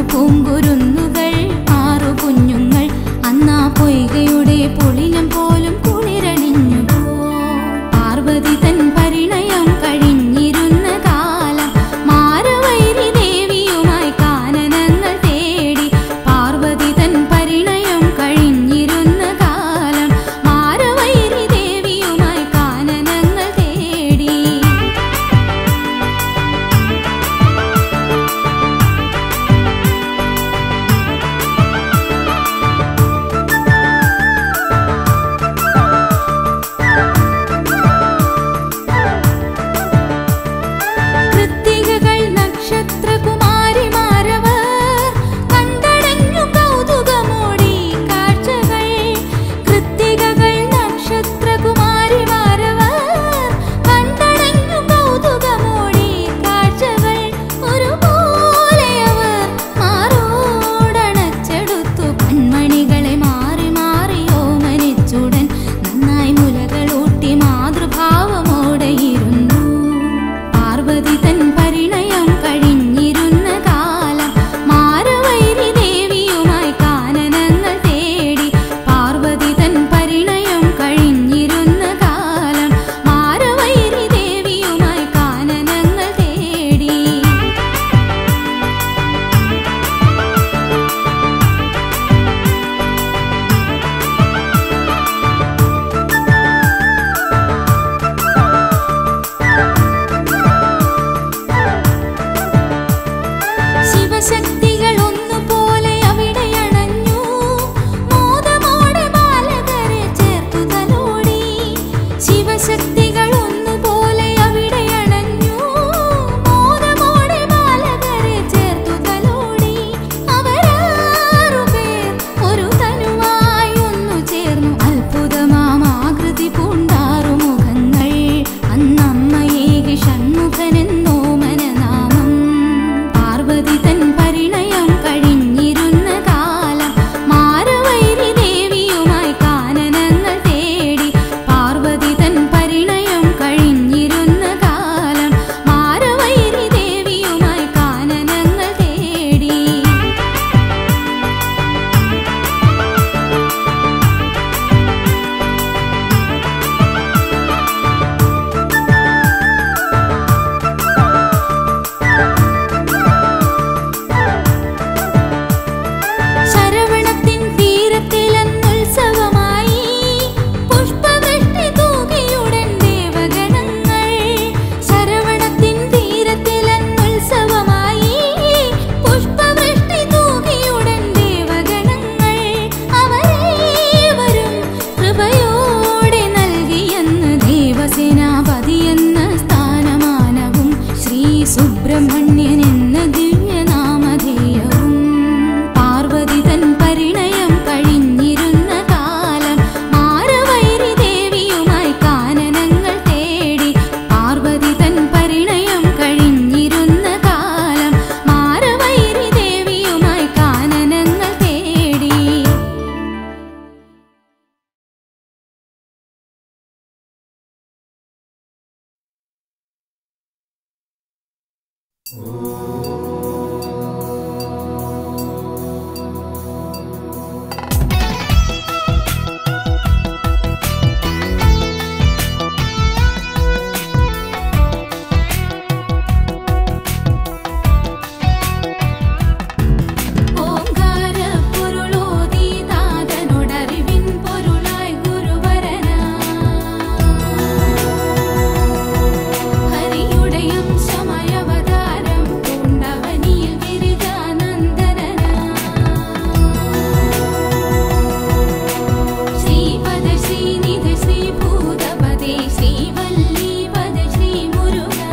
പൂങ്കുരുന്നുകൾ ആറു കുഞ്ഞുങ്ങൾ അന്നാ പൊയ്കയുടെ പൊളിനം പോലും കുളിരണിഞ്ഞു പാർവതി തൻ പരിണയം കഴിഞ്ഞിരുന്ന കാലം മാരവൈരി ദേവിയുമായി കാനനങ്ങൾ തേടി പാർവതി തൻ പരിണയം കഴിഞ്ഞിരുന്ന കാലം മാരവൈരി ദേവിയുമായി കാനനങ്ങൾ തേടി കൃത്തികകൾ നക്ഷത്രകുമാരിമാരവർ കണ്ടടഞ്ഞു കൗതുകമോടി കാഴ്ചകൾ കൃത്തികകൾ നക്ഷത്രകുമാരിമാരവർ കണ്ടടഞ്ഞു കൗതുകമോടി കാഴ്ചകൾ ഒരുപോലെ അവർ മാറോടണച്ചെടുത്തു കൺമണികളെ മാറി മാറി ഓമനിച്ചുടൻ നന്നായി മുലകളൂട്ടി മാതൃഭാവമോടെയിരുന്നു പാർവതി തൻ പരിണയം കഴിഞ്ഞിരുന്ന കാലം മാരവൈരി ദേവിയുമായി കാനനങ്ങൾ തേടി പാർവതി തൻ പരിണയം കഴിഞ്ഞിരുന്ന കാലം മാരവൈരി ദേവിയുമായി കാനനങ്ങൾ തേടി ശിവശക്തികൾ ഒന്നുപോലെ അവിടെ അണഞ്ഞു മോദമോടെ ബാലകരെ ചേർത്തു തലോടി ശിവശക്തികൾ ഒന്നുപോലെ അവിടെ അണഞ്ഞു മോദമോടെ ബാലകരെ ചേർത്തു തലോടി അവരാറുപേർ ഒരു തനുവായി ഒന്നു ചേർന്നു അത്ഭുതമാമാകൃതി പൂണ്ടാറു മുഖങ്ങൾ അന്നമ്മയേകി ഷൺമുഖനെന്നോ മനനാമം പാർവതി തൻ പരിണയം കഴിഞ്ഞിരുന്ന കാലം മാരവൈരി ദേവിയുമായി കാനനങ്ങൾ തേടി പാർവതി തൻ പരിണയം കഴിഞ്ഞിരുന്ന കാലം മാരവൈരി ദേവിയുമായി കാനനങ്ങൾ തേടി ശരവണത്തിൻ തീരത്തിലെന്നുത്സവമായി പുഷ്പവൃഷ്ടി തൂകിയുടൻ ദേവഗണങ്ങൾ ശരവണത്തിൻ തീരത്തിലെന്നുത്സവമായി പുഷ്പവൃഷ്ടി തൂകിയുടൻ ദേവഗണങ്ങൾ അവരേവരും കൃപയോടെ നൽകിയെന്ന് ദേവസേനാപതിയെന്ന സ്ഥാനമാനവും ശ്രീ സുബ്രഹ്മണ്യൻ എന്ന ദിവ്യനാമധേയവും പാർവതി തൻ പരിണയം കഴിഞ്ഞിരുന്ന കാലം മാരവൈരി ദേവിയുമായി കാനനങ്ങൾ തേടി പാർവതി തൻ പരിണയം കഴിഞ്ഞിരുന്ന കാലം മാരവൈരി ദേവിയുമായി കാനനങ്ങൾ തേടി ഓംകാര പൊരുളോതി താതനോടറിവിൻ പൊരുളായി ഗുരുവരനാ ഹരിയുടയം ശമയവതാരം പൂണ്ടവനിയിൽ ഗിരിജാനന്ദനനാ ശ്രീപദ ശ്രീനിധ ശ്രീഭൂതപദേ ശ്രീവല്ലീപദ ശ്രീമുരുകാ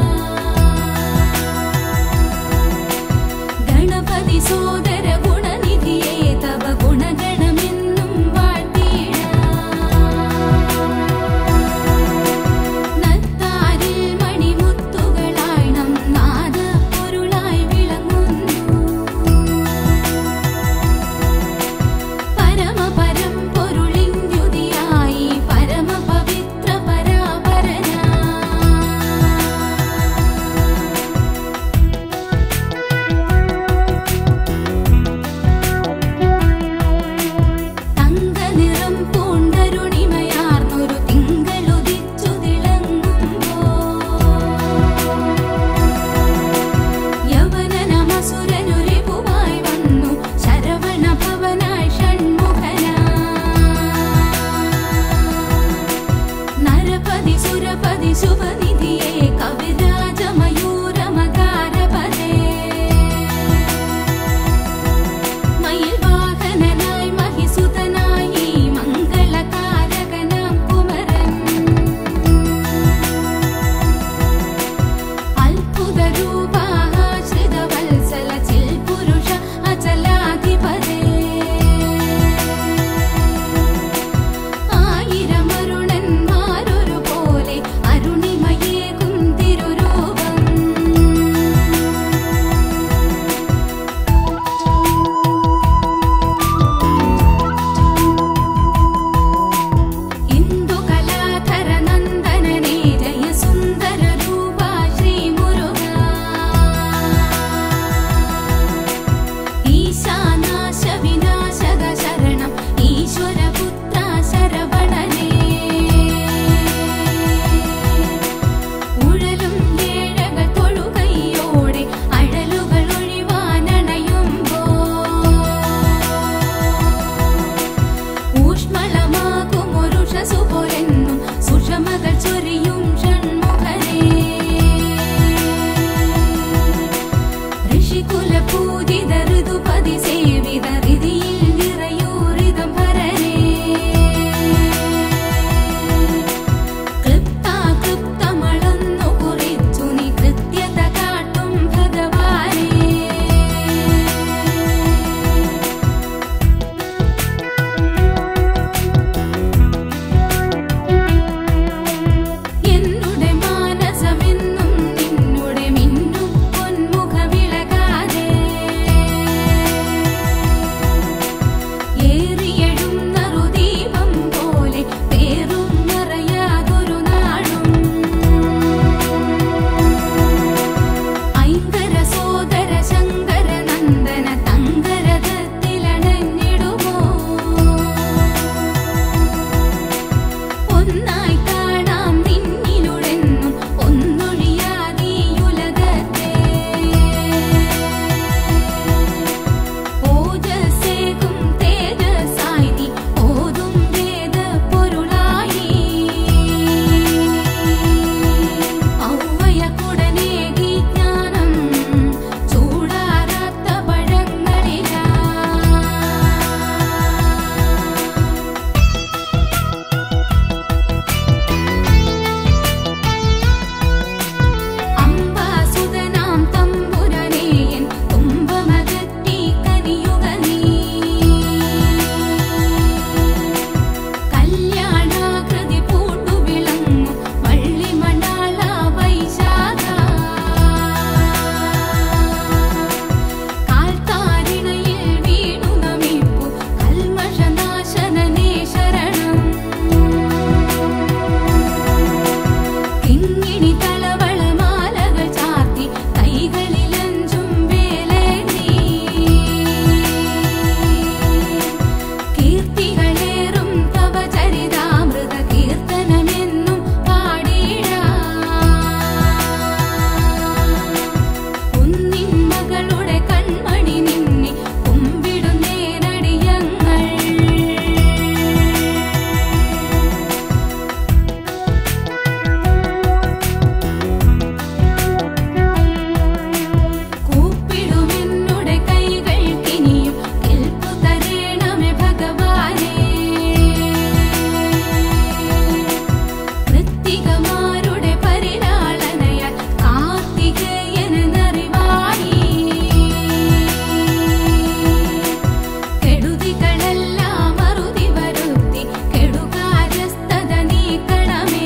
ഗണപതി സോദര ഗുണനിധിയേ തവ ഗുണഗണമെന്നും നത്താരിൽ മണിമുത്തുകളായി നം നാദ പൊരുളായി വിളങ്ങുന്നു പരമപരം പൊരുളിന്ദ്യുതിയായി പരമപവിത്ര പരാപരനാ പൂജിത ഋതുപതി സേവിത ഋതിയിൽ നിറയൂരിതം ഭരനേ ക്ലിപ്താക്ലിപ്തമളന്നു കുറിച്ചു നീ കൃത്യത കാട്ടും ഭഗവാനേ എന്നുടെ മാനസമെന്നും നിന്നുടെ മിന്നും പൊന്മുഖവിളകാതെ ഏറിയെഴുന്ന റുദീപം പോലെ പേറും നിറയാതൊരു നാടും ഐങ്കര സോദര ശങ്കര നന്ദന തങ്കരഥത്തിലണഞ്ഞിടുമോ ഒന്നായി കാണാം നിന്നിലുടെന്നും ഒന്നൊഴിയാതീയുലകത്തെ ഓജസ്സേകും തേജസായി നീ ഓതും വേദ പൊരുളായി ഔവയക്കുടനേകി ജ്ഞാനം ചൂടാറാത്ത പഴങ്ങളിലാ അംബാസുതനാം തമ്പുരനേയൻ കുംഭമകറ്റി കനിയുക നീ കല്യാണാകൃതി പൂണ്ടു വിളങ്ങും വള്ളിമണാള വൈശാഖ കാൽത്താരിണയിൽ വീണു നമിപ്പു കൽമഷനാശനനേ ശരണം കിങ്ങിണി തളവളമാലകൾ ചാർത്തി കൈകളിലഞ്ചും വേലേന്തി കീർത്തികളേറും തവ ചരിതാമൃത കീർത്തനമെന്നും പാടിടാ കുന്നിൻ മകളുടെ കൺമണി നിന്നെ കുമ്പിടുന്നേരടിയങ്ങൾ കൂപ്പിടുമെന്നുടെ കൈകൾക്കിനിയും കേൾപ്പു തരേണമേ ഭഗവാനേ കൃത്തികമാരുടെ പരിലാളനയാൽ കാർത്തികേയനെന്നറിവായി കെടുതികളെല്ലാം അറുതി വരുത്തി കെടുകാര്യസ്ഥത നീക്കണമേ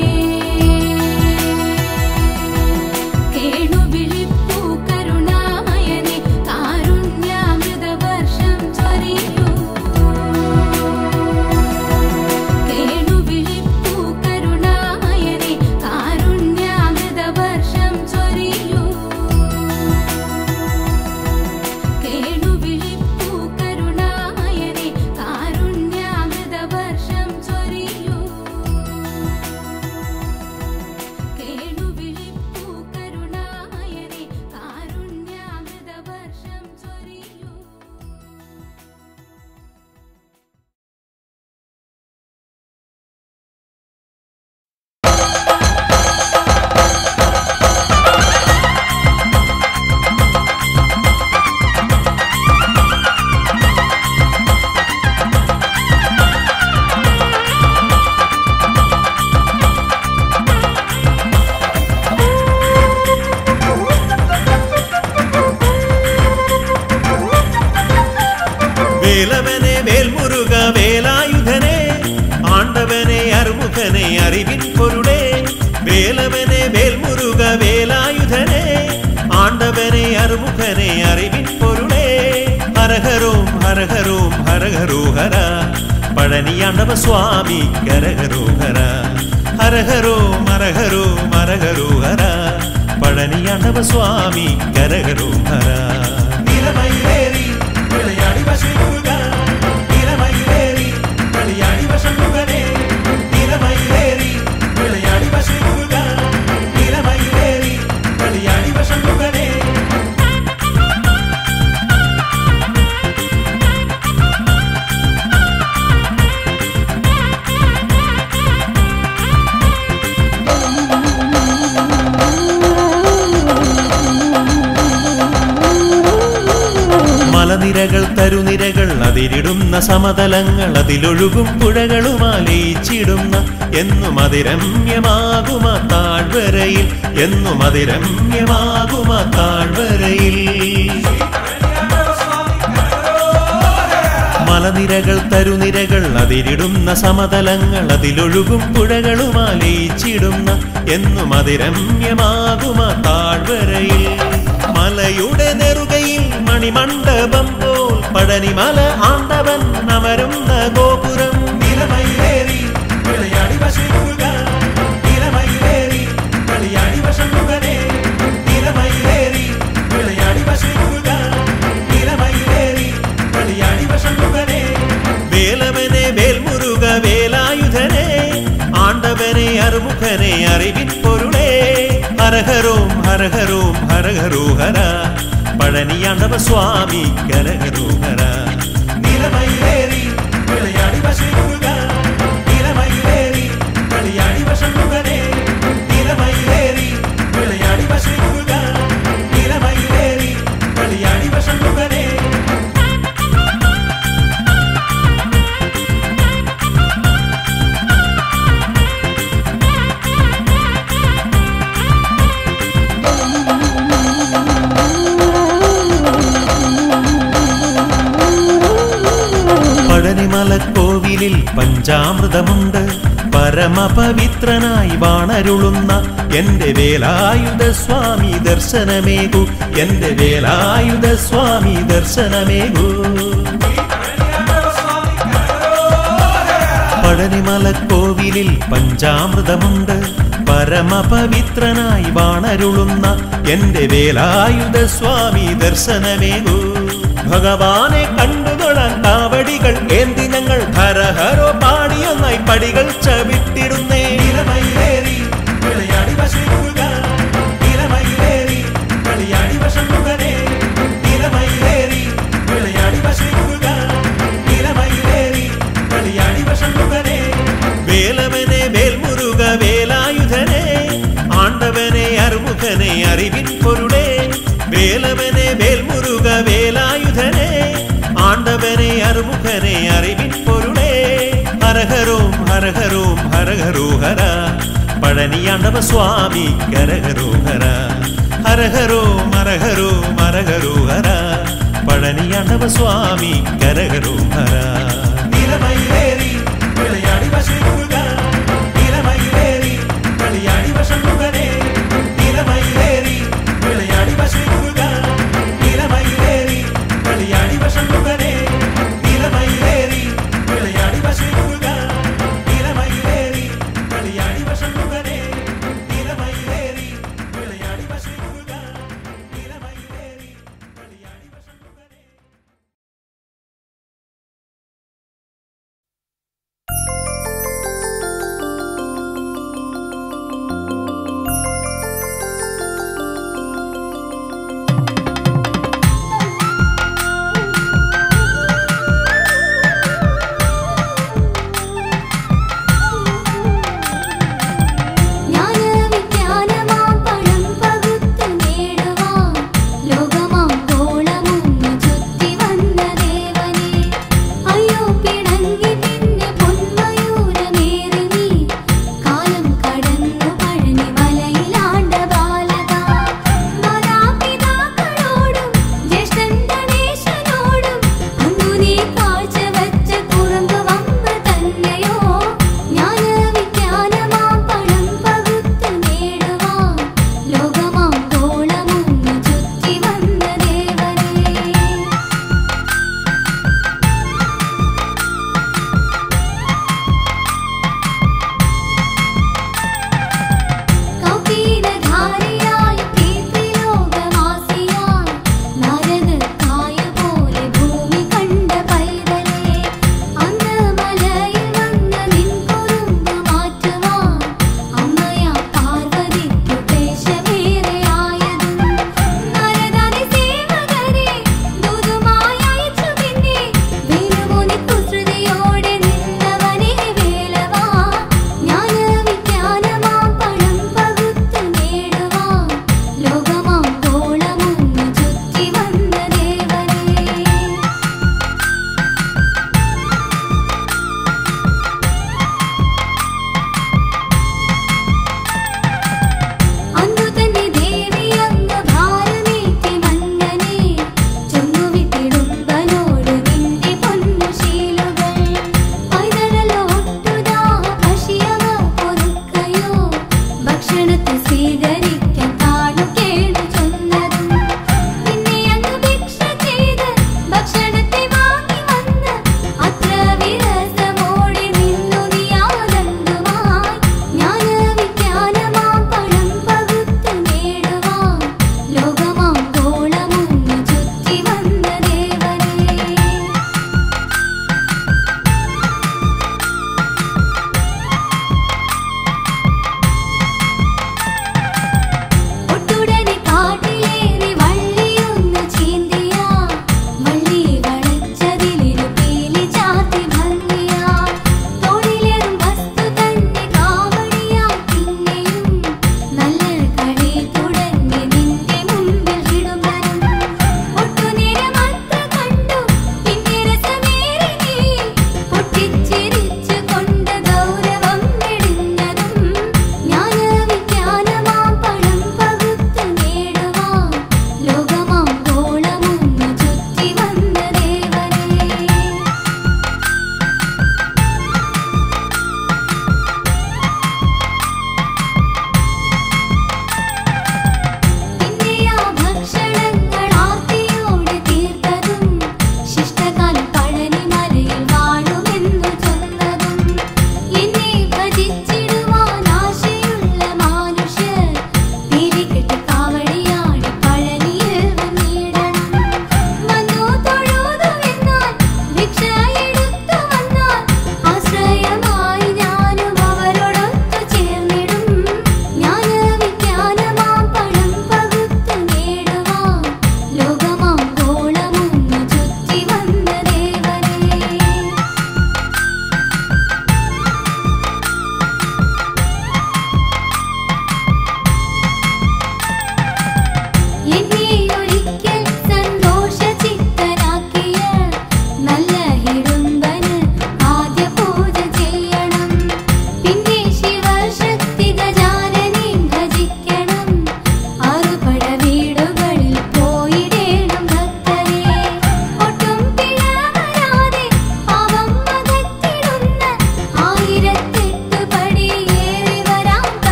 കേണു വിളിപ്പൂ കരുണാമയനെ കാരുണ്യാമൃതവർഷം ചൊരിയൂ കേണു വിളിപ്പൂ കരുണാമയനെ കാരുണ്യാമൃതവർഷം ചൊരിയൂ കേണു വിളിപ്പൂ കരുണാമയനെ കാരുണ്യാമൃതവർഷം ചൊരിയൂ കേണു വിളിപ്പൂ കരുണാമയനെ കാരുണ്യാമൃതവർഷം ചൊരിയൂ வேலவனே வேல்முருக வேலாயுதனே ஆண்டவனே அருமுகனே அறிவின் பொருளே வேலவனே வேல்முருக வேலாயுதனே ஆண்டவனே அருமுகனே அறிவின் பொருளே ஹரஹரோம் ஹரஹரோம் ஹரஹரோஹரா பழனியாண்டவ சுவாமி கரகரோஹரா ஹரஹரோம் ஹரஹரோம் ஹரஹரோஹரா பழனியாண்டவ சுவாமி கரகரோஹரா நிலமயிலேறி விளையாடி வசம் முருகா நிலமயிலேறி விளையாடி வசம் முருகனே நிலமயிலேறி விளையாடி வசம் முருகா நிலமயிலேறி விளையாடி வசம் முருகனே Thank you. മലനിരകൾ തരുനിരകൾ അതിരിടുന്ന സമതലങ്ങൾ അതിലൊഴുകും പുഴകളുമാലയിച്ചിടുന്ന എന്നും അതിരമ്യമാകുമ താഴ്വരയിൽ എന്നും അതിരമ്യമാകുമ താഴ്വരയിൽ മലനിരകൾ തരുനിരകൾ അതിരിടുന്ന സമതലങ്ങൾ അതിലൊഴുകും പുഴകളുമാലയിച്ചിടുന്ന എന്നും അതിരമ്യമാകുമ താഴ്വരയിൽ മലയുടെ നെറുകയിൽ മണിമണ്ഡപം പോൽ പഴനിമല ആണ്ടവൻ അമരുന്ന ഗോപുരം നിലമയിലേറി വിളയാടി വശമുക നിലമയിലേറി വിളയാടി വശമുകനെ നിലമയിലേറി വിളയാടി വശമുക നിലമയിലേറി വിളയാടി വശമുകനെ വേലവനെ വേൽമുരുക വേലായുധനെ ആണ്ടവനെ അറുമുഖനെ അറിവിൻ പൊരുളേ ഹരഹരോം ഹരഹരോം ഹരഹരോ ഹര പഴനിയാണ്ടവ സ്വാമി കരഹരോ ഹര നിലമയിലേറി വിളയാടി വശമുക നിലമയിലേറി വിളയാടി വശമുകനെ നിലമയിലേറി വിളയാടി വശമുക നിലമയിലേറി വിളയാടി വശമുകനെ പഴനിമലക്കോവിലിൽ പഞ്ചാമൃതമുണ്ട് പരമപവിത്രനായി വാണരുളുന്ന എന്റെ വേലായുധ സ്വാമി ദർശനമേകു എന്റെ വേലായുധ സ്വാമി ദർശനമേകു പഴനിമലക്കോവിലിൽ പഞ്ചാമൃതമുണ്ട് പരമപവിത്രനായി വാണരുളുന്ന എന്റെ വേലായുധ സ്വാമി ദർശനമേകു ഭഗവാനെ കണ്ടുതൊഴാൻ കാവടികൾ ഏന്തി ഞങ്ങൾ ഹരഹരോ പാടിയൊന്നായി പടികൾ ചവിട്ടിടുന്നേ ഇളമയിലേറി വിളയാടി വശമുക ഇളമയിലേറി വിളയാടി വശമുകനെ ഇളമയിലേറി വിളയാടി വശമുക ഇളമയിലേറി വിളയാടി വശമുകനെ വേലവനെ വേൽമുരുക വേലായുധനെ ആണ്ടവനെ അറുമുഖനെ അറിവിൻ പൊരുളേ വേലവനെ വേൽമുരുക വേലായുധനെ ആണ്ടവനെ അറുമുഖനെ അറിവിൻ പൊരുളേ ഹരഹരോം ഹരഹരോം ഹരഹരോ ഹര പഴനിയാണ്ടവ സ്വാമി കരഹരോ ഹര ഹരഹരോ മരഹരോ മരഹരോ ഹര പഴനിയാണ്ടവ സ്വാമി കരഹരോ ഹര നിലമയിലേറി വിളയാടി വശമുക നിലമയിലേറി വിളയാടി വശമുകനെ നിലമയിലേറി വിളയാടി വശമുക നിലമയിലേറി വിളയാടി വശമുകനെ നിലമയിലേറി വിളയാടി വശമുക നിലമയിലേറി വിളയാടി വശമുകനെ നിലമയിലേറി വിളയാടി വശമുക നിലമയിലേറി വിളയാടി വശമുകനെ Thank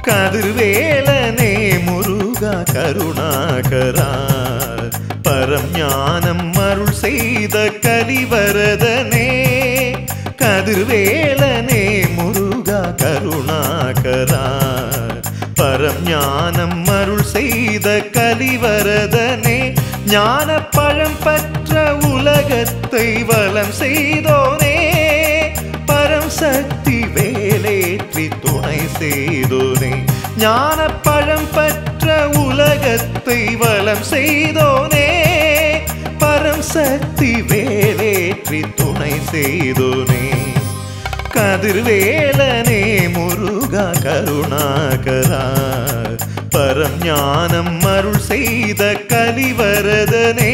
കതിർവേലനെ മുരുക കരുണാകര പരം ஞானம் அருள் செய்த கலிவரதனே கதிர்வேலனே முருகா கருணாகரா பரம் ஞானம் அருள் செய்த கலிவரதனே ஞான பழம் பற்ற உலகத்தை வலம் செய்தோனே பரம் சக்தி வேலேற்றி துணை செய்தோனே ஞான பழம் பற்ற உலகத்தை வலம் செய்தோனே பரம் சக்தி வேலேற்றி துணை செய்தோனே கதிர்வேலனே முருகா கருணாகரா பரம் ஞானம் அருள் செய்த கலிவரதனே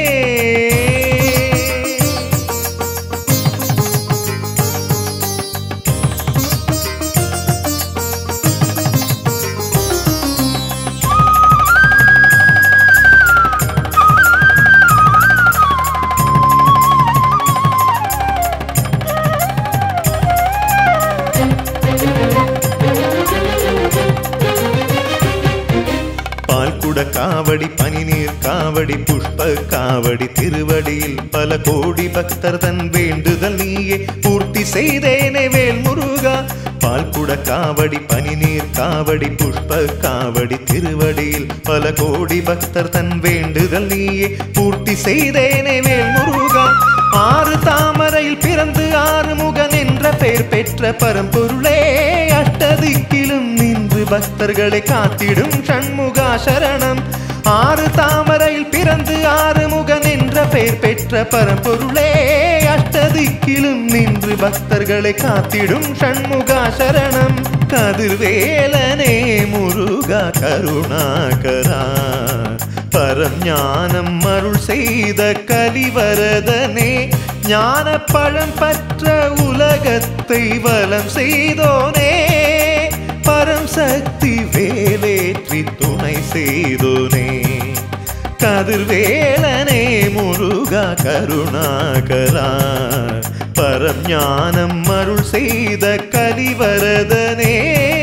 പാൽക്കുട കാവടി പനിനീർ കാവടി പുഷ്പ കാവടി തിരുവടിയിൽ പല കോടി ഭക്തർ തൻ വേണ്ടുതൽ നീയെ പൂർത്തി ചെയ്തേനെ വേൽ മുരുക പാൽക്കുട കാവടി പനിനീർ കാവടി പുഷ്പ കാവടി തിരുവടിയിൽ പല കോടി ഭക്തർ തൻ വേണ്ടുതൽ നീയെ பூர்த்தி செய்தேனே வேல் முருகா ஆறு தாமரையில் பிறந்து ஆறுமுகன் என்ற பெயர் பெற்ற பரம்பொருளே அஷ்டதிக்கிலும் நின்று பக்தர்களை காத்திடும் சண்முகா சரணம் ஆறு தாமரையில் பிறந்து ஆறுமுகன் என்ற பெயர் பெற்ற பரம்பொருளே அஷ்டதிக்கிலும் நின்று பக்தர்களை காத்திடும் சண்முகா சரணம் கதிர்வேலனே முருகா கருணாகரா பரம் ஞானம் அருள் செய்த கலிவரதனே ஞான பழம் பற்ற உலகத்தை வலம் செய்தோனே பரம் சக்தி வேலேற்றி துணை செய்தோனே கதிர்வேலனே முருகா கருணாகரா பரம் ஞானம் அருள் செய்த கலிவரதனே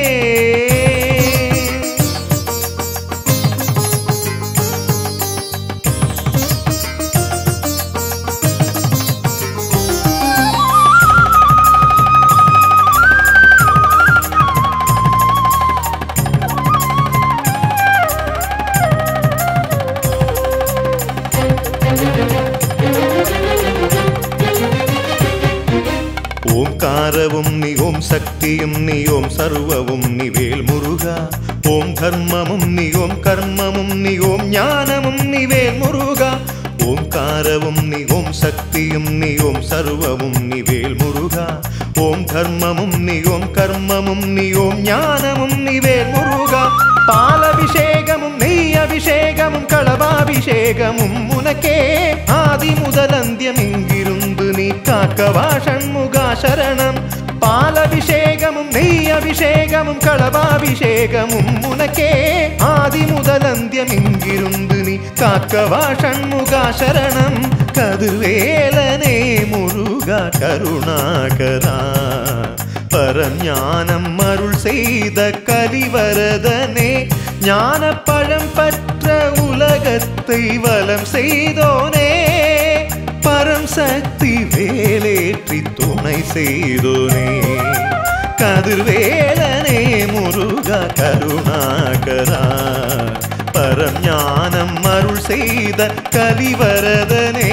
ഓംകാരവും നീ ഓം ശക്തിയും നീ ഓം സർവവും നീ വേൽ മുരുക ഓം ധർമ്മമും നീ ഓം കർമ്മമും നീ ഓം ജ്ഞാനമും നീ വേൽ മുരുക ഓംകാരവും നീ ഓം ശക്തിയും നീ ഓം സർവവും നീ വേൽ മുരുക ഓം ധർമ്മമും നീ ഓം കർമ്മമും നീ ഓം ജ്ഞാനമും നീ വേൽ മുരുക പാലഭിഷേകമും നെയ്യഭിഷേകമും കളഭാഭിഷേകമും ഉനക്കേ ആദി മുതലന്ത്യമിങ്കിരുന്ന് നീ കാക്കവാ ഷൺമുഖ ശരണം പാലഭിഷേകമും നെയ്യഭിഷേകമും കളഭാഭിഷേകമും ഉനക്കേ ആദി മുതലന്ത്യമിങ്കിരുന്ന് നീ കാക്കവാ ഷൺമുഖ ശരണം കതിർവേലനേ മുരുക കരുണാകരാ பரஞானம் அருள் செய்த கலிவரதனே ஞான பழம் பற்ற உலகத்தை வலம் செய்தோனே பரம் சக்தி வேலேற்றி துணை செய்தோனே கதிர்வேலனே முருகா கருணாகரா பரம் ஞானம் அருள் செய்த கலிவரதனே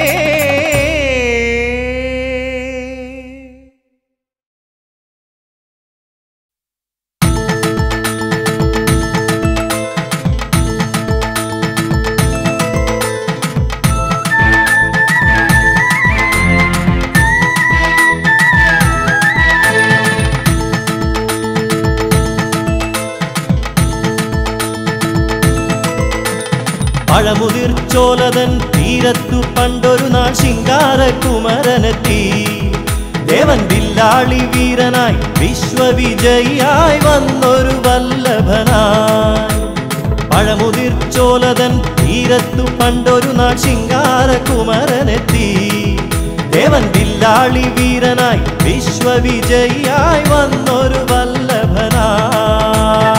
പഴമുതിർച്ചോലതൻ തീരത്തു പണ്ടൊരു നാൾ ശിങ്കാരകുമരനെത്തി ദേവൻ വില്ലാളി വീരനായി വിശ്വവിജയിയായി വന്നൊരു വല്ലഭനായി പഴമുതിർച്ചോലതൻ തീരത്തു പണ്ടൊരു നാൾ ശിങ്കാരകുമരനെത്തി ദേവൻ വില്ലാളി വീരനായി വിശ്വവിജയിയായി വന്നൊരു വല്ലഭനായി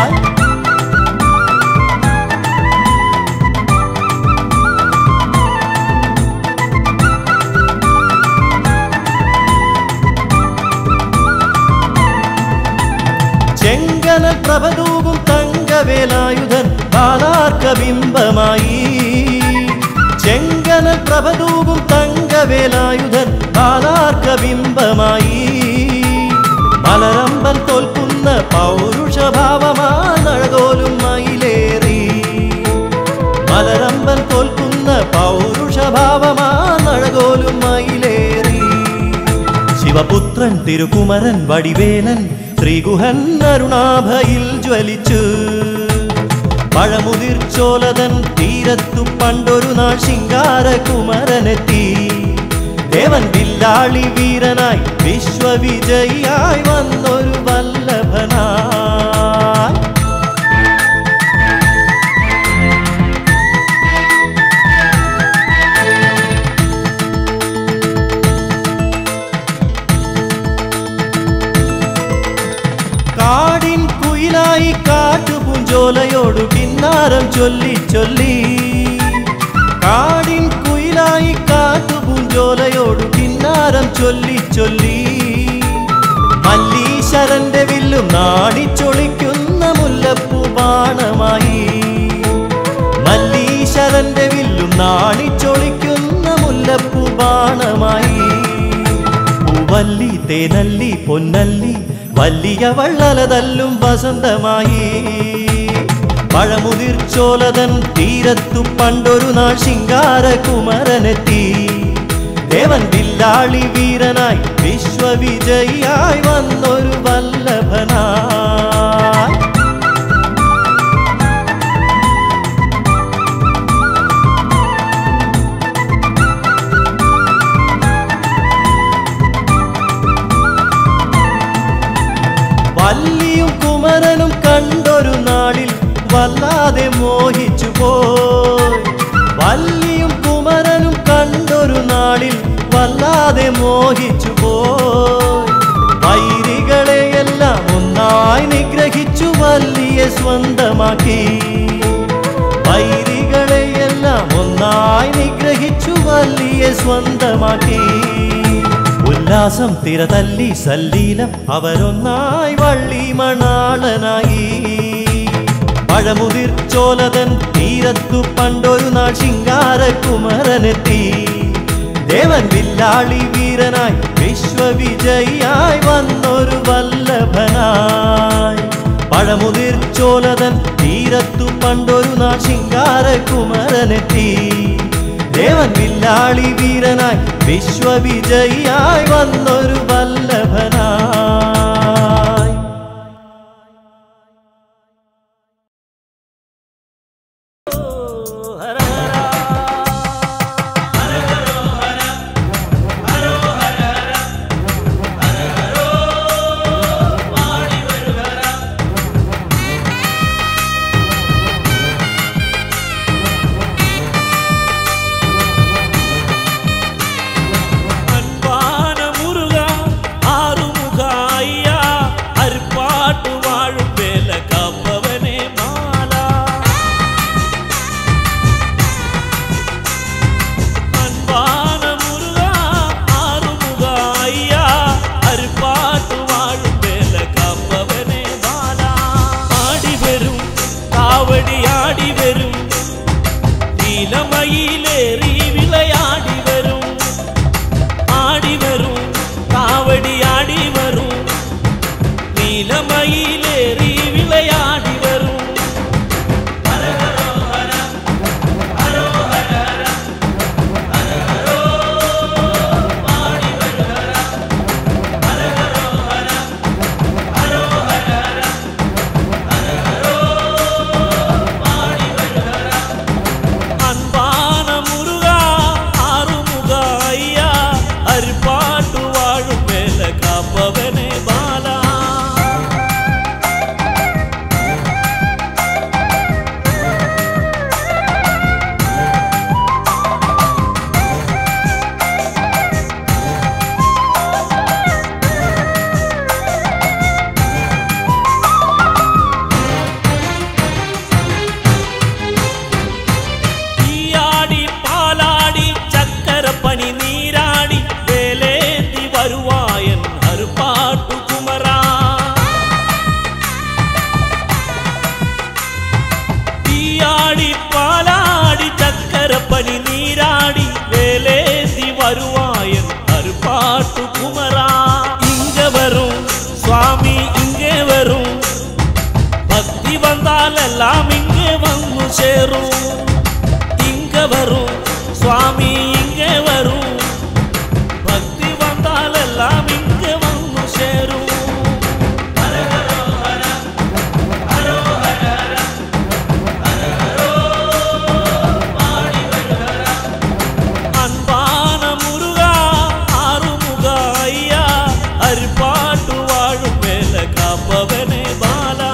പ്രഭതൂകും തങ്കവേലായുധൻ ബാലാർക്ക ബിംബമായി ചെങ്കനൽ പ്രഭതൂകും തങ്കവേലായുധൻ ബാലാർക്ക ബിംബമായി മലരമ്പൻ തോൽക്കുന്ന പൗരുഷഭാവമാഴകോലും മയിലേറി മലരമ്പൻ തോൽക്കുന്ന പൗരുഷഭാവമാഴകോലും മയിലേറി ശിവപുത്രൻ തിരുകുമരൻ വടിവേലൻ ശ്രീഗുഹൻ അരുണാഭയിൽ ജ്വലിച്ചു പഴമുതിർച്ചോലതൻ തീരത്തു പണ്ടൊരു നാൾ ശിങ്കാരകുമരനെത്തി ദേവൻ വില്ലാളി വീരനായി വിശ്വവിജയിയായി വന്നൊരു വല്ലഭനായി കാടിൻ കുയിലായി കാട്ടുപൂഞ്ചോലയോടു കിന്നാരം ചൊല്ലി ചൊല്ലി കാടിൻ കുയിലായി കാട്ടുപൂഞ്ചോലയോടു കിന്നാരം ചൊല്ലി ചൊല്ലി മല്ലീശ്വരന്റെ വില്ലും നാടിച്ചൊളിക്കുന്ന മുല്ലപ്പൂ ബാണമായി മല്ലീശ്വരന്റെ വില്ലും നാടിച്ചൊളിക്കുന്ന മുല്ലപ്പൂ ബാണമായി പൂവല്ലി തേനല്ലി പൊന്നല്ലി വലിയ വള്ളലതല്ലും വസന്തമായി പഴമുതിർച്ചോലതൻ തീരത്തു പണ്ടൊരു നാൾ ശിങ്കാരകുമരനെത്തി ദേവൻ വില്ലാളി വീരനായി വിശ്വവിജയിയായി വന്നൊരു വല്ലഭനായി വല്ലിയും കുമരനും കണ്ടൊരു നാളിൽ വല്ലാതെ മോഹിച്ചു പോയി വല്ലിയും കുമരനും കണ്ടൊരു നാളിൽ വല്ലാതെ മോഹിച്ചു പോയി വൈരികളെയെല്ലാം ഒന്നായി നിഗ്രഹിച്ചു വല്ലിയെ സ്വന്തമാക്കി വൈരികളെയെല്ലാം ഒന്നായി നിഗ്രഹിച്ചു വല്ലിയെ സ്വന്തമാക്കി ഉല്ലാസം തിരതല്ലി സല്ലീലം അവരൊന്നായി വള്ളി മണാളനായി പഴമുതിർച്ചോലതൻ തീരത്തു പണ്ടൊരു നാൾ ശിങ്കാരകുമരനെത്തി ദേവൻ വില്ലാളി വീരനായി വിശ്വവിജയിയായി വന്നൊരു വല്ലഭനായി പഴമുതിർച്ചോലതൻ തീരത്തു പണ്ടൊരു നാൾ ശിങ്കാരകുമരനെത്തി ദേവൻ വില്ലാളി വീരനായി വിശ്വവിജയിയായി വന്നൊരു വല്ലഭനായി அன்பான முருகா ஆறுமுக ஐயா அற்பாட்டு வாழும் வேல காப்பவனே மாலா அன்பான முருகா ஆறுமுக ஐயா அற்பாட்டு வாழும் வேல காப்பவனே மாலா ஆடி வரும் காவடி ஆடி வரும் நீலமயிலேறி விளையாடி வரும் ஆடி வரும் காவடி ஆடி வரும் நீலமயிலேறி விளையாடி வரும் அன்பான முருகா ஆறுமுக ஐயா அருப்பாட்டு வாழும் மேல காப்பவனே பாலா തീയാടി പാലാടി ചക്കര പണി നീരാടി വേലേന്തി വരുവായൻ അരുപ്പാട്ടു കുമരാ அருப்பாட்டு குமரா இங்க வரும் சுவாமி இங்கே வரும் பக்தி வந்தால் எல்லாம் இங்கே வந்து சேரும் இங்க வரும் சுவாமி இங்கே வரும் பக்தி வந்தால் எல்லாம் இங்கே வந்து சேரும் அன்பான முருகா ஆறுமுகா ஐயா அரிப்பாட்டு வாழும் மேல காப்பவனே பாலா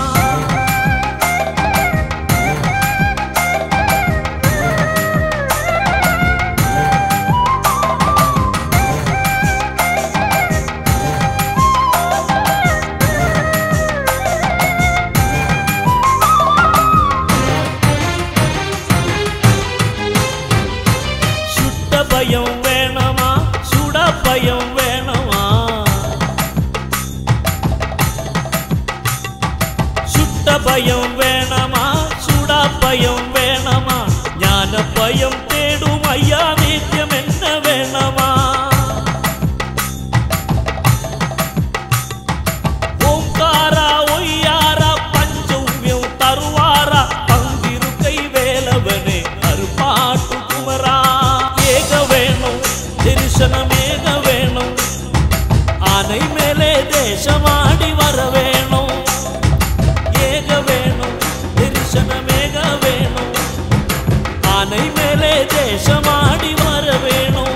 சுட்ட பயம் வேணாமா சுட பயம் வேணாமா சுட்ட பயம் வேணாமா சுட பயம் வேணாமா ஞான பயம் தேடும் ஐயா நித்தியம் என்ன வேணாமா ஓங்காரா ஒய்யாரா பஞ்சவ்யம் தருவாரா பந்திருக்கை வேலவனே அருப்பாட்டு குமரா ஏக வேணும் தரிசனமேக வேணும் ஆனை மேலே தேசமாடி வர வேணும் ஏக வேணும் தரிசனமேக வேணும் ஆனை மேலே தேசமாடி வர வேணும்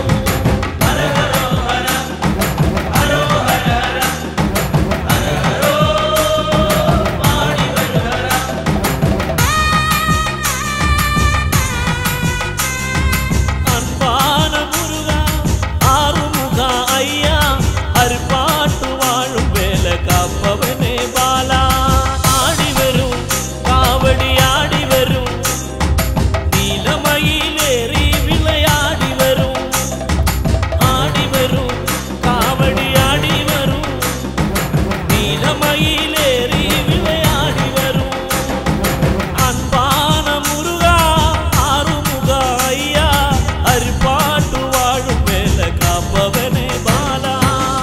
அன்பான முருகா ஆறுமுகா ஐயா அருப்பாட்டு வாழும் வேலை காப்பவனே பாலா ஆடி வரும் காவடி ஆடி வரும் நீலமயிலேறி விளையாடி வரும் ஆடி வரும் காவடி ஆடி வரும் நீலமயிலேறி விளையாடி வரும் அன்பான முருகா ஆறுமுகா ஐயா அரிப்பாட்டு வாழும் மேல காப்பவனே பாலா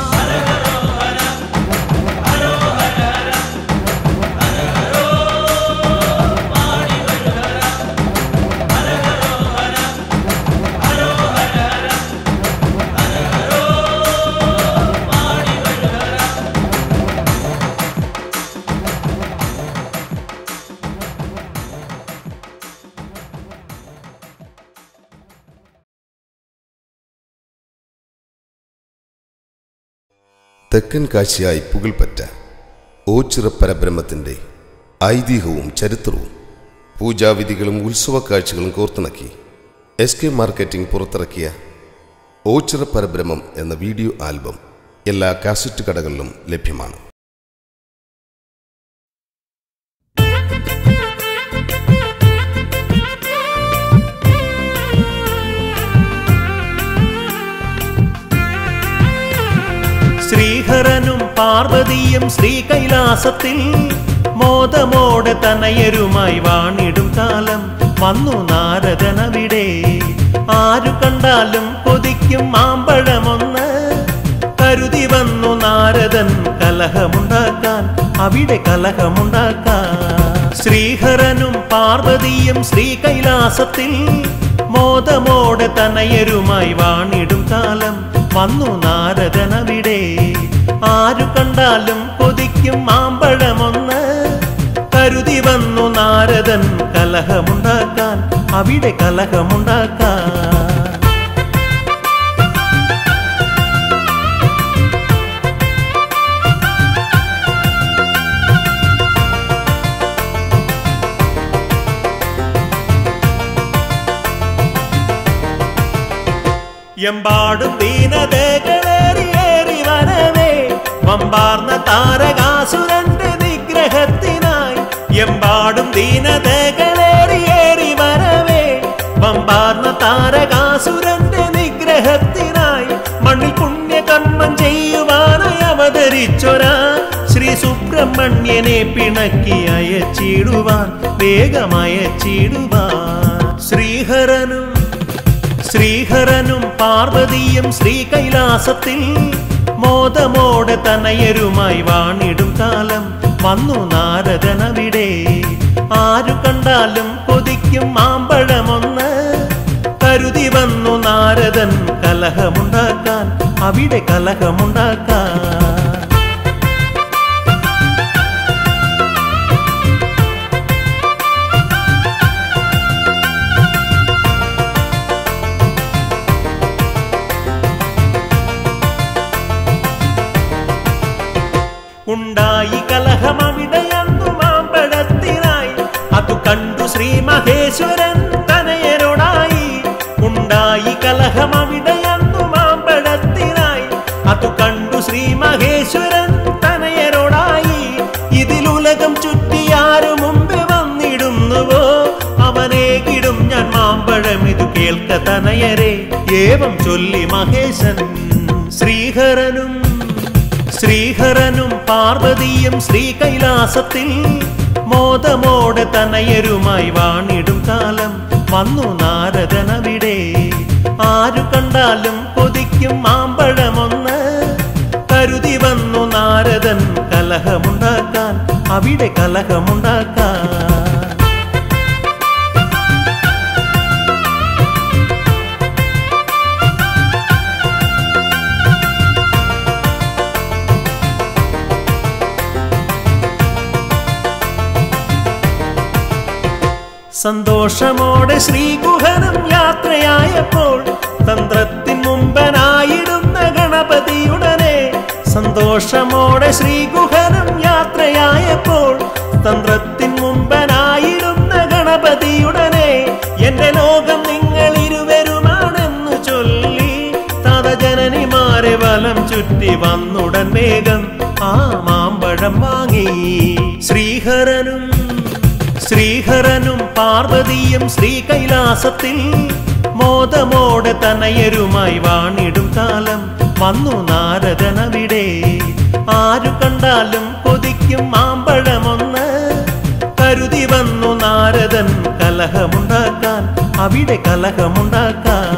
തെക്കൻ കാശിയായി പുകൾപ്പറ്റ ഓച്ചിറ പരബ്രഹ്മത്തിൻ്റെ ഐതിഹ്യവും ചരിത്രവും പൂജാവിധികളും ഉത്സവ കാഴ്ചകളും കോർത്തിണക്കി എസ് കെ മാർക്കറ്റിംഗ് പുറത്തിറക്കിയ ഓച്ചിറ പരബ്രഹ്മം എന്ന വീഡിയോ ആൽബം എല്ലാ കാസറ്റ് കടകളിലും ലഭ്യമാണ് ശ്രീഹരനും പാർവതിയും ശ്രീകൈലാസത്തിൽ മോദമോടെ തനയരുമായി വാണിടും കാലം വന്നു നാരദനവിടെ ആരു കണ്ടാലും കൊതിക്കും മാമ്പഴമൊന്ന് കരുതി വന്നു നാരദൻ കലഹമുണ്ടാക്കാൻ അവിടെ കലഹമുണ്ടാക്കാൻ ശ്രീഹരനും പാർവതിയും ശ്രീകൈലാസത്തിൽ മോദമോടെ തനയരുമായി വാണിടും കാലം വന്നു നാരദനവിടെ ആരു കണ്ടാലും കൊതിക്കും മാമ്പഴമൊന്ന് കരുതി വന്നു നാരദൻ കലഹമുണ്ടാക്കാൻ അവിടെ കലഹമുണ്ടാക്കാൻ എമ്പാടും ദീനതകളേറിയേറി വരവേ വമ്പാർന്ന താരകാസുരന്റെ നിഗ്രഹത്തിനായി എമ്പാടും ദീനതകളേറിയേറി വരവേ വമ്പാർന്ന താരകാസുരന്റെ നിഗ്രഹത്തിനായി മണ്ണിൽ പുണ്യകർമ്മം ചെയ്യുവാനായി അവതരിച്ചൊരാ ശ്രീ സുബ്രഹ്മണ്യനെ പിണക്കി അയച്ചിടുവാൻ വേഗമയച്ചിടുവാൻ ശ്രീഹരനും ശ്രീഹരനും പാർവതിയും ശ്രീ കൈലാസത്തിൽ മോദമോടെ തനയരുമായി വാണിടും കാലം വന്നു നാരദനവിടെ ആരു കണ്ടാലും കൊതിക്കും മാമ്പഴമൊന്ന് കരുതി വന്നു നാരദൻ കലഹമുണ്ടാക്കാൻ അവിടെ കലഹമുണ്ടാക്കാൻ ഉണ്ടായി കലഹമവിടെയന്നു മാമ്പഴത്തിനായി അതു കണ്ടു ശ്രീ മഹേശ്വരൻ തനയരോടായി ഉണ്ടായി കലഹമവിടെയന്നു മാമ്പഴത്തിനായി അതു കണ്ടു ശ്രീ മഹേശ്വരൻ തനയരോടായി ഇതിലുലകം ചുറ്റിയാരു മുമ്പ് വന്നിടുന്നുവോ അവനെ കിടും ഞാൻ മാമ്പഴം ഇത് കേൾക്ക തനയരെ ഏവം ചൊല്ലി മഹേശൻ ശ്രീഹരനും ശ്രീഹരനും പാർവതിയും ശ്രീ കൈലാസത്തിൽ മോദമോടെ തനയരുമായി വാണിടും കാലം വന്നു നാരദനവിടെ ആരു കണ്ടാലും കൊതിക്കും മാമ്പഴമൊന്ന് കരുതി വന്നു നാരദൻ കലഹമുണ്ടാക്കാൻ അവിടെ കലഹമുണ്ടാക്കാൻ സന്തോഷമോടെ ശ്രീകുഹനം യാത്രയായപ്പോൾ തന്ത്രത്തിൻ മുമ്പനായിടുന്ന ഗണപതിയുടനെ സന്തോഷമോടെ ശ്രീകുഹനം യാത്രയായപ്പോൾ തന്ത്രത്തിൻ മുമ്പനായിടുന്ന ഗണപതിയുടനെ എന്റെ ലോകം നിങ്ങൾ ഇരുവരുമാണെന്നു ചൊല്ലി തതജനനിമാരെ വലം ചുറ്റി വന്നുടൻ വേഗം ആ മാമ്പഴം വാങ്ങി ശ്രീഹരനും ശ്രീഹരനും പാർവതിയും ശ്രീ കൈലാസത്തിൽ മോദമോടെ തനയരുമായി വാണിടും കാലം വന്നു നാരദനവിടെ ആരു കണ്ടാലും കൊതിക്കും മാമ്പഴമൊന്ന് കരുതി വന്നു നാരദൻ കലഹമുണ്ടാക്കാൻ അവിടെ കലഹമുണ്ടാക്കാൻ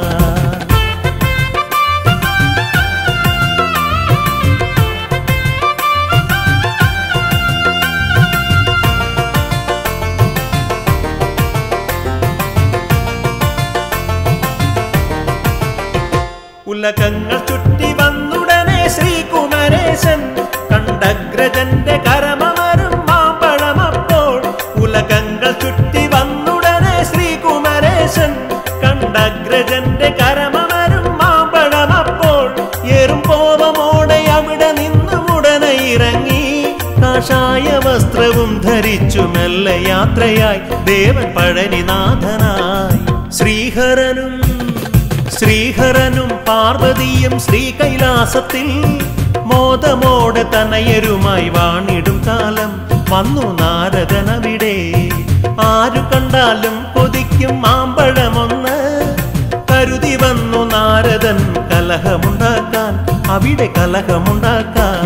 ഉലകങ്ങൾ ചുറ്റി വന്നുടനെ ശ്രീകുമരേശൻ കണ്ടഗ്രജന്റെ കരമമരും മാമ്പഴമപ്പോൾ ഉലകങ്ങൾ ചുറ്റി വന്നുടനെ ശ്രീകുമരേശൻ കണ്ടഗ്രജന്റെ കരമമരും മാമ്പഴമപ്പോൾ ഏറും കോപമോടെ അവിടെ നിന്നും ഉടനെ ഇറങ്ങി കാഷായ വസ്ത്രവും ധരിച്ചു മെല്ലെ യാത്രയായി ദേവൻ പഴനിനാഥനായി ശ്രീഹരനും ശ്രീഹരനും പാർവതിയും ശ്രീ കൈലാസത്തിൽ മോദമോടെ തനയരുമായി വാണിടും കാലം വന്നു നാരദനവിടെ ആരു കണ്ടാലും കൊതിക്കും മാമ്പഴമൊന്ന് കരുതി വന്നു നാരദൻ കലഹമുണ്ടാക്കാൻ അവിടെ കലഹമുണ്ടാക്കാൻ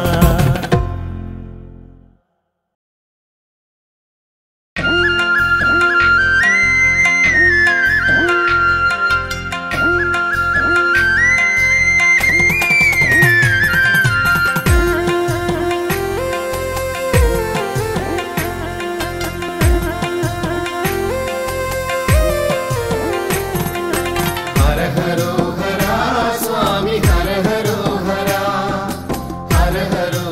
ഹര ഹരോ ഹര സ്വാമി ഹര ഹരോ ഹര ഹര ഹരോ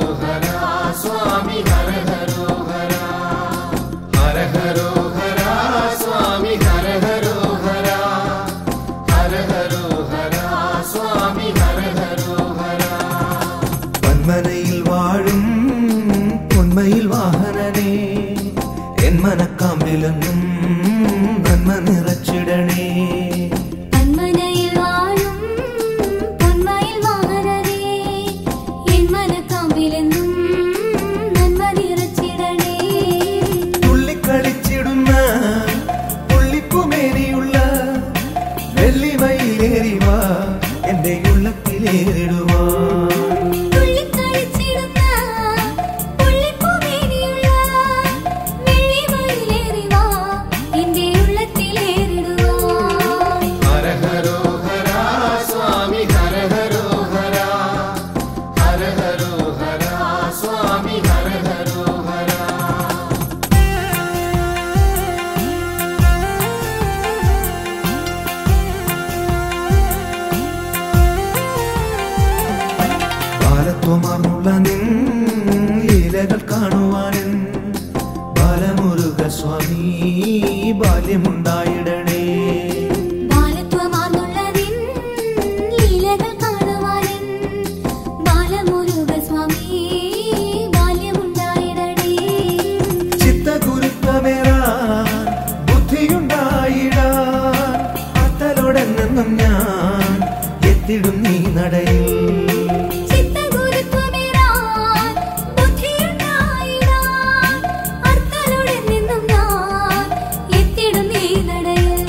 ബാലത്വമാർന്നുള്ള നിൻ ലീലകൾ കാണുവാനും ബാലമുരുക സ്വാമി ബാല്യമുണ്ടായിടണേ ബാലത്വമാർന്നുള്ള നിൻ ലീലകൾ കാണുവാനും ബാലമുരുക സ്വാമി ബാല്യമുണ്ടായിടണേ ചിത്തഗുരുത്വമേറാൻ ബുദ്ധിയുണ്ടായിടാൻ അത്തലോടെന്നും ഞാൻ എത്തിടും നീ നടയിൽ ചിത്തഗുരുത്വമേറാൻ ബുദ്ധിയുണ്ടായിടാൻ അർത്ഥലോടെ നിന്നും ഞാൻ എത്തിടും ഈ നടയിൽ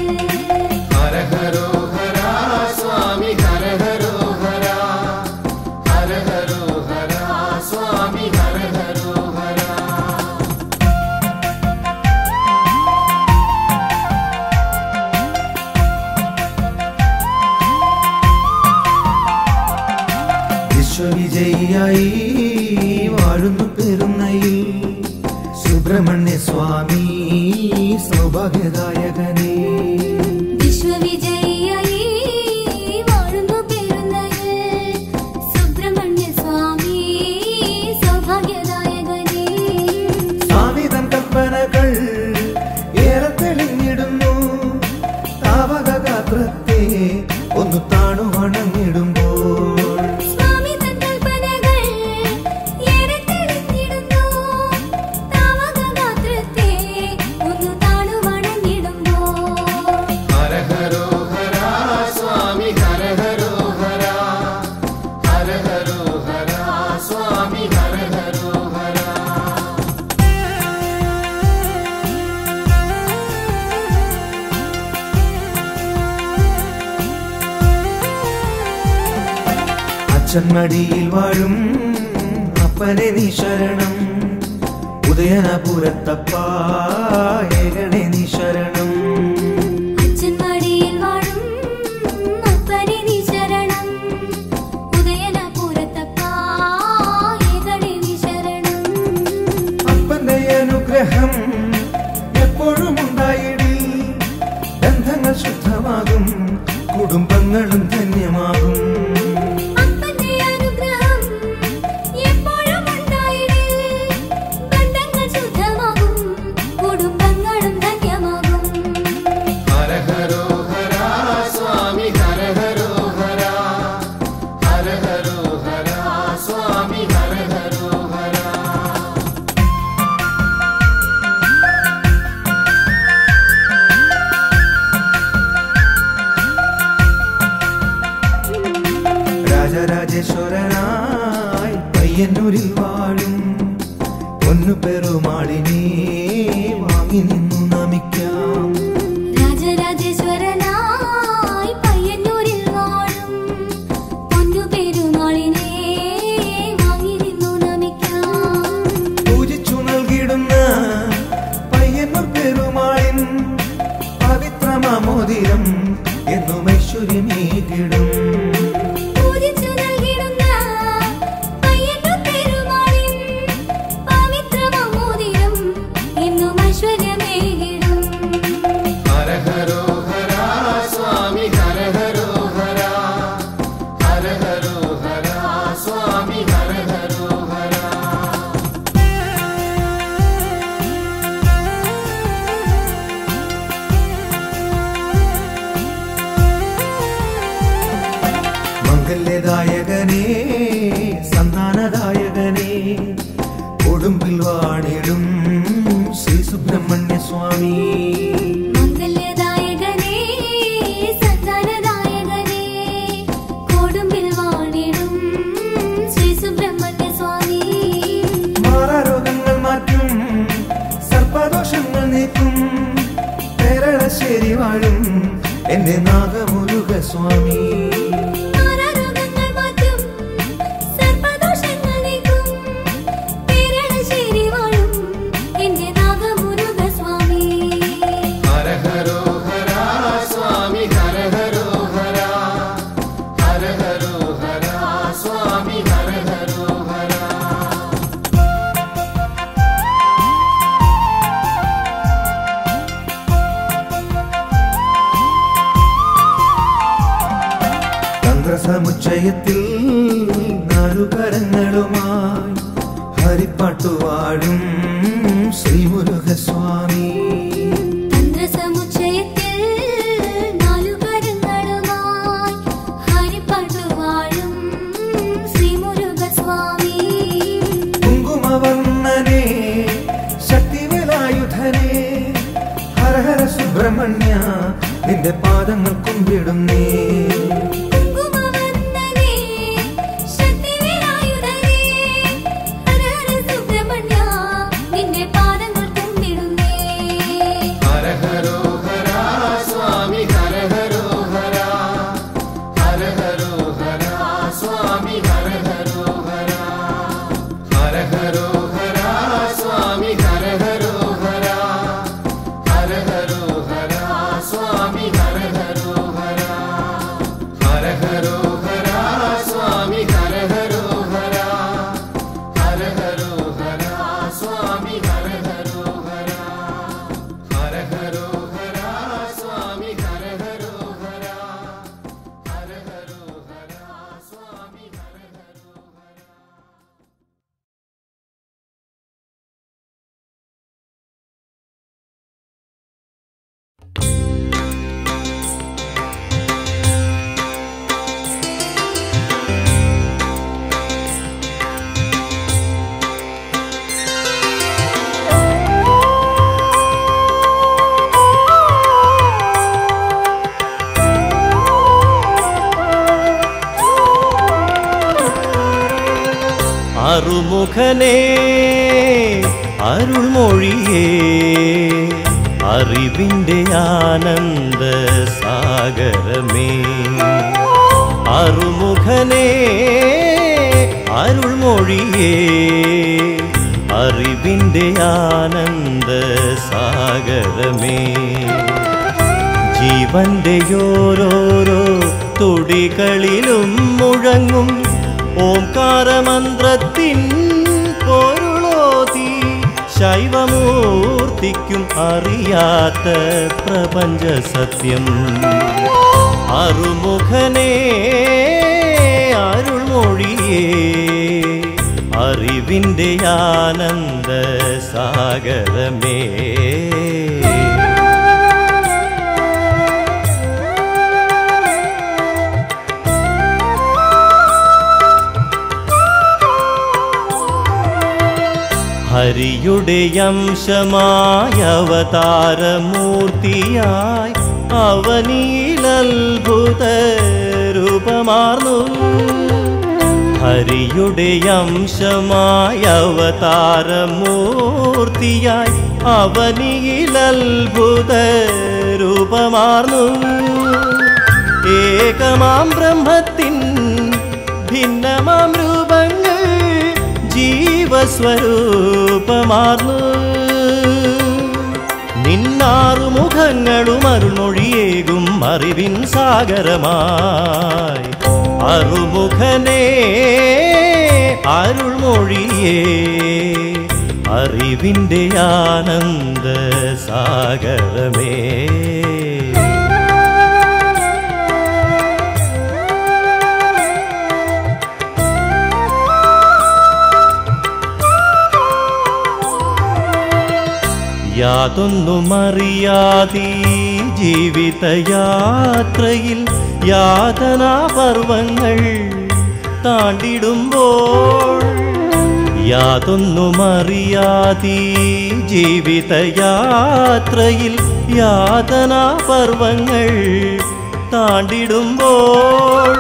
വിശ്വവിജയിയായി വാഴുന്നു പെരുന്നയിൽ സുബ്രഹ്മണ്യ സ്വാമി സൗഭാഗ്യദായകനേ വിശ്വവിജയിയായി വാഴുന്നു പെരുന്നയിൽ സുബ്രഹ്മണ്യ സ്വാമി സൗഭാഗ്യദായകനേ സ്വാമിതൻ കൽപ്പനകൾ ഏറെ തെളിഞ്ഞിടുന്നു താവക ഗാത്രത്തെ ഒന്ന് താണു വണങ്ങിടുമ്പോൾ സ്വാമി തൻ കൽപ്പനകൾ ഏറെ തെളിഞ്ഞിടുന്നു താവകഗാത്രത്തെ ഒന്ന് താണു വണങ്ങിടുമ്പോൾ അച്ഛൻ മടിയിൽ വാഴും അപ്പനെ നീ ശരണം ഉദയനപുരത്തപ്പാ ഏകണേ നീ ശരണം അച്ഛൻ മടിയിൽ വാഴും അപ്പനെ നീ ശരണം ഉദയനപുരത്തപ്പാ ഏകടേ നീ ശരണം അപ്പന്റെ അനുഗ്രഹം എപ്പോഴും ഉണ്ടായിടി ബന്ധങ്ങൾ ശുദ്ധമാകും കുടുംബങ്ങളും ധന്യമാകും അപ്പന്റെ അനുഗ്രഹം എപ്പോഴും ഉണ്ടായിടിൽ ബന്ധങ്ങൾ ശുദ്ധമാകും കുടുംബങ്ങളും ധന്യമാകും രാജരാജേശ്വരനായി പയ്യന്നൂരിൽ വാഴും പൊന്നു പെരുമാളിനെ വാങ്ങി നിന്നു നമിക്കാം രാജരാജേശ്വരനായി പയ്യന്നൂരിൽ വാഴും പൊന്നു പെരുമാളിനെ വാങ്ങി നിന്നു നമിക്കാം പൂജിച്ചു നൽകിടുന്ന പയ്യന്നൂർ പെരുമാളിൻ പവിത്രമാമോദിരം എന്നും ഐശ്വര്യമേകിടും പൂജിച്ചു നൽകിടുന്ന പയ്യന്നൂർ പെരുമാളിൻ പവിത്രമമോദിരം എന്നും ഐശ്വര്യമേകിടും മംഗല്യദായകനേ സന്താനദായകനേ കൊടുമ്പിൽ വാണിടും ശ്രീ സുബ്രഹ്മണ്യ സ്വാമി മംഗല്യദായകനേ സന്താനദായകനേ കൊടുമ്പിൽ വാണിടും ശ്രീ സുബ്രഹ്മണ്യ സ്വാമി മാറാരോഗങ്ങൾ മാറ്റും സർപ്പദോഷങ്ങൾ നീക്കും കേരളശ്ശേരി വാഴും എന്റെ നാഗമുരുക സ്വാമി മാറാരോഗങ്ങൾ മാറ്റും സർപ്പദോഷങ്ങൾ നീക്കും കേരളശ്ശേരി വാഴും എന്റെ നാഗമുരുക സ്വാമി ഹര കരങ്ങളുമായി ഹരിപ്പാട്ടുവാഴും ശ്രീമുരുകസ്വാമി തന്ത്രസമുച്ചയത്തിൽ നാലുകരങ്ങളുമായി ഹരിപ്പാട്ടുവാഴും ശ്രീമുരുകസ്വാമി കുങ്കുമവർണ്ണനെ ശക്തിവേലായുധനെ ഹര ഹര സുബ്രഹ്മണ്യ നിന്റെ പാദങ്ങൾ കുമ്പിടുന്നേ കുങ്കുമവർണ്ണനേ, ശക്തിവേലായുധനേ, ഹര ഹര സുബ്രഹ്മണ്യ, നിന്റെ പാദങ്ങൾ കുമ്പിടുന്നേ അറുമുഖനേ അരുൾമൊഴിയേ അറിവിൻ്റെ ആനന്ദ സാഗരമേ അറുമുഖനേ അരുൾമൊഴിയേ അറിവിൻ്റെ ആനന്ദ സാഗരമേ ജീവന്റെ ഓരോരോ തുടികളിലും മുഴങ്ങും ഓംകാരമന്ത്രത്തിൻ പൊരുളോതി ശൈവമൂർത്തിക്കും അറിയാത്ത പ്രപഞ്ച സത്യം അറുമുഖനേ അരുൾമൊഴിയേ അറിവിൻ്റെ ആനന്ദ സാഗരമേ ഹരിയുടെ അംശമായ അവതാരമൂർത്തിയായി അവനീലത്ഭുത രൂപമാർന്നു ഹരിയുടെ അംശമായ അവതാരമൂർത്തിയായി അവനീലത്ഭുത രൂപമാർന്നു ഏകമാം ബ്രഹ്മത്തിൻ ഭിന്നമാം രൂപങ്ങൾ ജീവസ്വരൂപമാർന്നു നിന്നാറു മുഖങ്ങളും അരുൾമൊഴിയേകും അറിവിൻ സാഗരമായി അറുമുഖനേ അരുൾമൊഴിയേ അറിവിൻ്റെ ആനന്ദ സാഗരമേ യാതൊന്നുമറിയാതീ ജീവിതയാത്രയിൽ യാതനാപർവങ്ങൾ താണ്ടിടുമ്പോൾ യാതൊന്നുമറിയാതീ ജീവിതയാത്രയിൽ യാതനാപർവങ്ങൾ താണ്ടിടുമ്പോൾ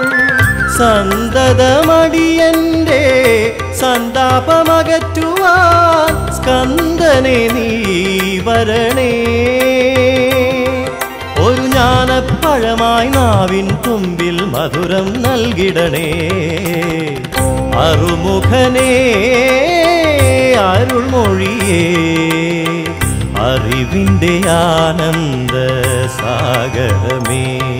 സന്തതമടിയന്റെ സന്താപമകറ്റുവാൻ സ്കന്ദനെ നീ വരണേ ഒരു ജ്ഞാനപ്പഴമായി നാവിൻ തുമ്പിൽ മധുരം നൽകിടണേ അറുമുഖനേ അരുൾമൊഴിയേ അറിവിൻ്റെ ആനന്ദ സാഗരമേ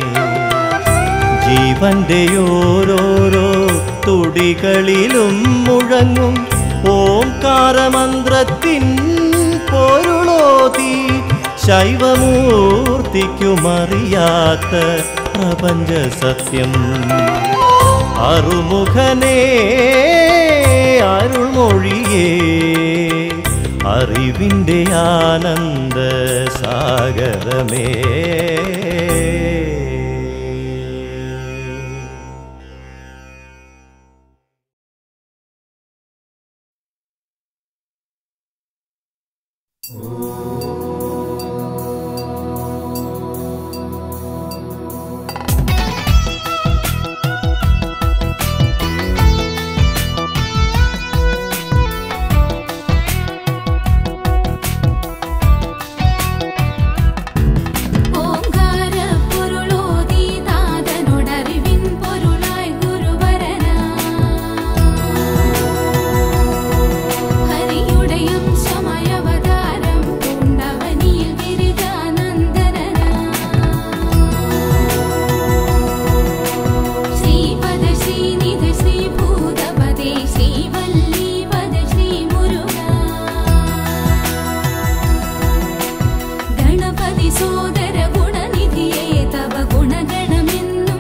ജീവന്റെ ഓരോരോ തുടികളിലും മുഴങ്ങും ഓംകാരമന്ത്രത്തിൻ പൊരുളോതി ശൈവമൂർത്തിക്കുമറിയാത്ത പ്രപഞ്ച സത്യം അറുമുഖനേ അറിവിൻ്റെ ആനന്ദ സാഗരമേ ഓംകാര പൊരുളോതി താതനോടറിവിൻ പൊരുളായി ഗുരുവരനാ ഹരിയുടയം സമയവതാരം പൂണ്ടവനിയിൽ ഗിരിജാനന്ദനനാ ശ്രീപദ ശ്രീനിധ ശ്രീഭൂതപദേ ശ്രീവല്ലീപദ ശ്രീമുരുകാ ഗണപതി സോദര ഗുണനിധിയേ തവ ഗുണഗണമെന്നും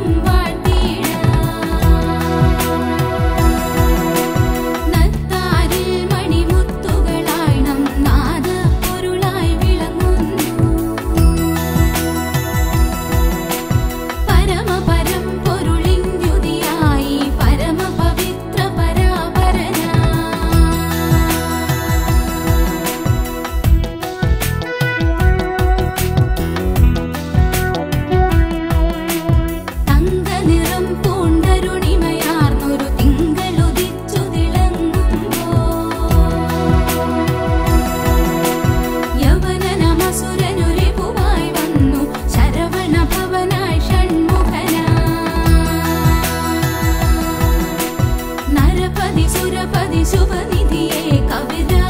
നത്താരിൽ മണിമുത്തുകളായി നം നാദ പൊരുളായി വിളങ്ങുന്നു പരമപരം പൊരുളിൻ ദ്യുതിയായി പരമപവിത്ര പരാപരനാ തങ്കനിറം പൂണ്ടരുണിമയാർന്നൊരു തിങ്കളുദിച്ചു തിളങ്ങുമ്പോ യവനനമസുരനുരിപുവായി വന്നു ശരവണ ഭവനായി ഷൺമുഖനാ നരപതി സുരപതി ശുഭനിധിയെ കവിതാ